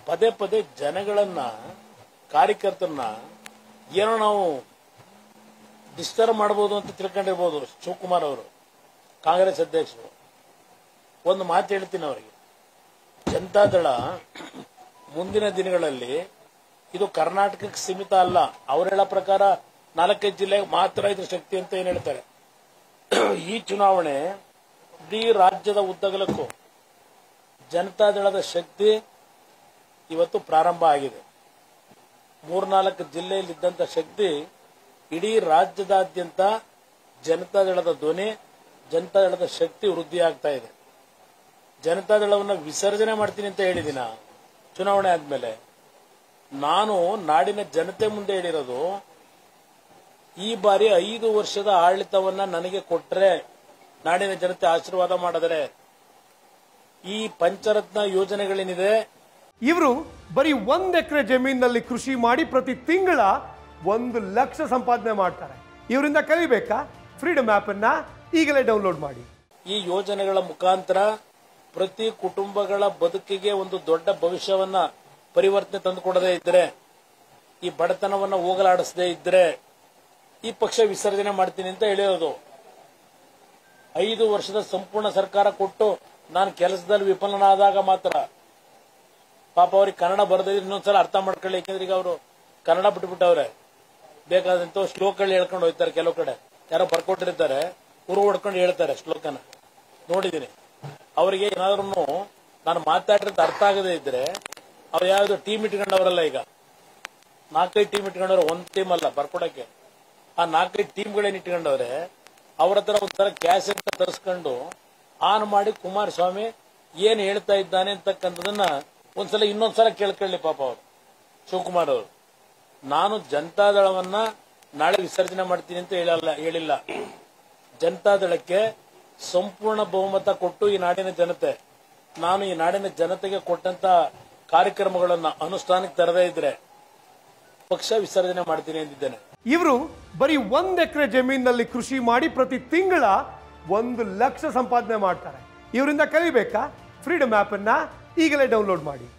ಪದೇ ಪದೇ ಜನಗಳನ್ನ ಕಾರ್ಯಕರ್ತರನ್ನ ಏನೋ ನಾವು ಡಿಸ್ಟರ್ಬ್ ಮಾಡಬಹುದು ಅಂತ ತಿಳ್ಕೊಂಡಿರ್ಬೋದು ಶಿವಕುಮಾರ್ ಅವರು ಕಾಂಗ್ರೆಸ್ ಅಧ್ಯಕ್ಷರು ಒಂದು ಮಾತು ಹೇಳ್ತೀನಿ ಅವರಿಗೆ ಜನತಾದಳ ಮುಂದಿನ ದಿನಗಳಲ್ಲಿ ಇದು ಕರ್ನಾಟಕಕ್ಕೆ ಸೀಮಿತ ಅಲ್ಲ ಅವ್ರು ಹೇಳೋ ಪ್ರಕಾರ ನಾಲ್ಕೈದು ಜಿಲ್ಲೆಗೆ ಮಾತ್ರ ಇದ್ರ ಶಕ್ತಿ ಅಂತ ಏನ್ ಹೇಳ್ತಾರೆ ಈ ಚುನಾವಣೆ ಇಡೀ ರಾಜ್ಯದ ಉದ್ದಗಲಕ್ಕೂ ಜನತಾದಳದ ಶಕ್ತಿ ಇವತ್ತು ಪ್ರಾರಂಭ ಆಗಿದೆ ಮೂರ್ನಾಲ್ಕು ಜಿಲ್ಲೆಯಲ್ಲಿದ್ದಂತ ಶಕ್ತಿ ಇಡೀ ರಾಜ್ಯದಾದ್ಯಂತ ಜನತಾದಳದ ಧ್ವನಿ ಜನತಾದಳದ ಶಕ್ತಿ ವೃದ್ಧಿ ಆಗ್ತಾ ಇದೆ ಜನತಾದಳವನ್ನು ವಿಸರ್ಜನೆ ಮಾಡ್ತೀನಿ ಅಂತ ಹೇಳಿದಿನ ಚುನಾವಣೆ ಆದ್ಮೇಲೆ ನಾನು ನಾಡಿನ ಜನತೆ ಮುಂದೆ ಹೇಳಿರೋದು ಈ ಬಾರಿ ಐದು ವರ್ಷದ ಆಡಳಿತವನ್ನ ನನಗೆ ಕೊಟ್ರೆ ನಾಡಿನ ಜನತೆ ಆಶೀರ್ವಾದ ಮಾಡಿದರೆ ಈ ಪಂಚರತ್ನ ಯೋಜನೆಗಳೇನಿದೆ ಇವರು ಬರೀ ಒಂದ್ ಎಕರೆ ಜಮೀನಿನಲ್ಲಿ ಕೃಷಿ ಮಾಡಿ ಪ್ರತಿ ತಿಂಗಳ ಒಂದು ಲಕ್ಷ ಸಂಪಾದನೆ ಮಾಡ್ತಾರೆ ಇವರಿಂದ ಕಲಿಬೇಕಾ ಫ್ರೀಡಮ್ ಆಪ್ ಅನ್ನ ಈಗಲೇ ಡೌನ್ಲೋಡ್ ಮಾಡಿ ಈ ಯೋಜನೆಗಳ ಮುಖಾಂತರ ಪ್ರತಿ ಕುಟುಂಬಗಳ ಬದುಕಿಗೆ ಒಂದು ದೊಡ್ಡ ಭವಿಷ್ಯವನ್ನ ಪರಿವರ್ತನೆ ತಂದುಕೊಡದೇ ಇದ್ರೆ ಈ ಬಡತನವನ್ನ ಹೋಗಲಾಡಿಸದೇ ಇದ್ರೆ ಈ ಪಕ್ಷ ವಿಸರ್ಜನೆ ಮಾಡ್ತೀನಿ ಅಂತ ಹೇಳಿರೋದು ಐದು ವರ್ಷದ ಸಂಪೂರ್ಣ ಸರ್ಕಾರ ಕೊಟ್ಟು ನಾನು ಕೆಲಸದಲ್ಲಿ ವಿಫಲನಾದಾಗ ಮಾತ್ರ ಪಾಪ ಅವ್ರಿಗೆ ಕನ್ನಡ ಬರದಿದ್ರೆ ಇನ್ನೊಂದ್ಸಲ ಅರ್ಥ ಮಾಡ್ಕೊಳ್ಳಿ ಯಾಕಂದ್ರೆ ಈಗ ಅವರು ಕನ್ನಡ ಬಿಟ್ಬಿಟ್ಟವ್ರೆ ಬೇಕಾದಂತ ಶ್ಲೋಕಗಳು ಹೇಳ್ಕೊಂಡು ಹೋಗ್ತಾರೆ ಕೆಲವು ಕಡೆ ಯಾರೋ ಬರ್ಕೊಟ್ಟಿರ್ತಾರೆ ಉರು ಹೊಡ್ಕೊಂಡು ಹೇಳ್ತಾರೆ ಶ್ಲೋಕನ ನೋಡಿದೀನಿ ಅವರಿಗೆ ಏನಾದ್ರೂ ನಾನು ಮಾತಾಡಿರೋದು ಅರ್ಥ ಆಗದೆ ಇದ್ರೆ ಅವ್ರು ಯಾವ್ದು ಟೀಮ್ ಇಟ್ಕೊಂಡವರಲ್ಲ ಈಗ ನಾಲ್ಕೈದು ಟೀಮ್ ಇಟ್ಕೊಂಡವ್ರೆ ಒಂದ್ ಟೀಮ್ ಅಲ್ಲ ಬರ್ಕೊಡಕ್ಕೆ ಆ ನಾಲ್ಕೈದು ಟೀಮ್ಗಳೇನ್ ಇಟ್ಕೊಂಡವ್ರೆ ಅವ್ರ ಹತ್ರ ಒಂಥರ ಕ್ಯಾಸೆಟ್ ತರಿಸ್ಕೊಂಡು ಆನ್ ಮಾಡಿ ಕುಮಾರಸ್ವಾಮಿ ಏನ್ ಹೇಳ್ತಾ ಇದ್ದಾನೆ ಅಂತಕ್ಕಂಥದನ್ನ ಒಂದ್ಸಲ ಇನ್ನೊಂದ್ಸಲ ಕೇಳ್ಕೊಳ್ಳಿ ಪಾಪ ಅವರು ಶಿವಕುಮಾರ್ ಅವರು ನಾನು ಜನತಾದಳವನ್ನ ನಾಳೆ ವಿಸರ್ಜನೆ ಮಾಡ್ತೀನಿ ಅಂತ ಹೇಳಲ್ಲ ಹೇಳಿಲ್ಲ ಜನತಾದಳಕ್ಕೆ ಸಂಪೂರ್ಣ ಬಹುಮತ ಕೊಟ್ಟು ಈ ನಾಡಿನ ಜನತೆ ನಾನು ಈ ನಾಡಿನ ಜನತೆಗೆ ಕೊಟ್ಟಂತ ಕಾರ್ಯಕ್ರಮಗಳನ್ನ ಅನುಷ್ಠಾನಕ್ಕೆ ತರದೇ ಇದ್ರೆ ಪಕ್ಷ ವಿಸರ್ಜನೆ ಮಾಡ್ತೀನಿ ಎಂದಿದ್ದೇನೆ ಇವರು ಬರೀ ಒಂದ್ ಎಕರೆ ಜಮೀನಿನಲ್ಲಿ ಕೃಷಿ ಮಾಡಿ ಪ್ರತಿ ತಿಂಗಳ ಒಂದು ಲಕ್ಷ ಸಂಪಾದನೆ ಮಾಡ್ತಾರೆ ಇವರಿಂದ ಕಲಿಬೇಕಾ ಫ್ರೀಡಮ್ ಆಪ್ ಅನ್ನ ಈಗಲೇ ಡೌನ್ಲೋಡ್ ಮಾಡಿ